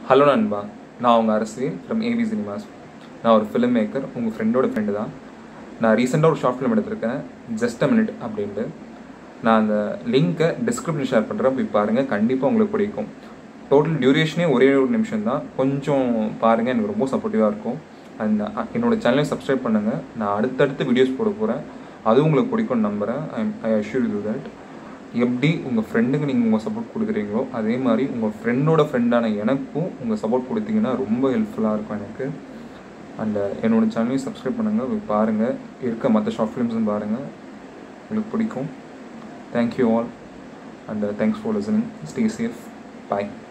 hello நண்பா நான் உங்கள் அரசியல் ஃப்ரம் ஏவி சினிமாஸ் நான் ஒரு ஃபிலிம் மேக்கர் உங்கள் ஃப்ரெண்டோட ஃப்ரெண்டு தான் நான் ரீசெண்டாக ஒரு ஷார்ட் ஃபிலிம் எடுத்திருக்கேன் ஜஸ்ட் அ மினிட் அப்படின்ட்டு நான் அந்த லிங்க்கை டிஸ்கிரிப்ஷன் ஷேர் பண்ணுறேன் போய் பாருங்கள் கண்டிப்பாக உங்களுக்கு பிடிக்கும் டோட்டல் டியூரேஷனே ஒரே ஒரு நிமிஷம் தான் கொஞ்சம் பாருங்கள் எனக்கு ரொம்ப சப்போர்ட்டிவாக இருக்கும் அண்ட் என்னோட சேனலையும் சப்ஸ்கிரைப் பண்ணுங்கள் நான் அடுத்தடுத்து வீடியோஸ் போட போகிறேன் அதுவும் உங்களுக்கு பிடிக்கும்னு நம்புகிறேன் I I assure you that எப்படி உங்கள் ஃப்ரெண்டுக்கு நீங்கள் உங்கள் சப்போர்ட் கொடுக்குறீங்களோ அதே மாதிரி உங்கள் ஃப்ரெண்டோட ஃப்ரெண்டான எனக்கும் உங்கள் சப்போர்ட் கொடுத்தீங்கன்னா ரொம்ப ஹெல்ப்ஃபுல்லாக இருக்கும் எனக்கு அண்ட் என்னோட சேனலையும் சப்ஸ்கிரைப் பண்ணுங்கள் போய் பாருங்கள் இருக்க மற்ற ஷார்ட் ஃபிலிம்ஸும் பாருங்கள் உங்களுக்கு பிடிக்கும் thank you all and thanks for listening stay safe bye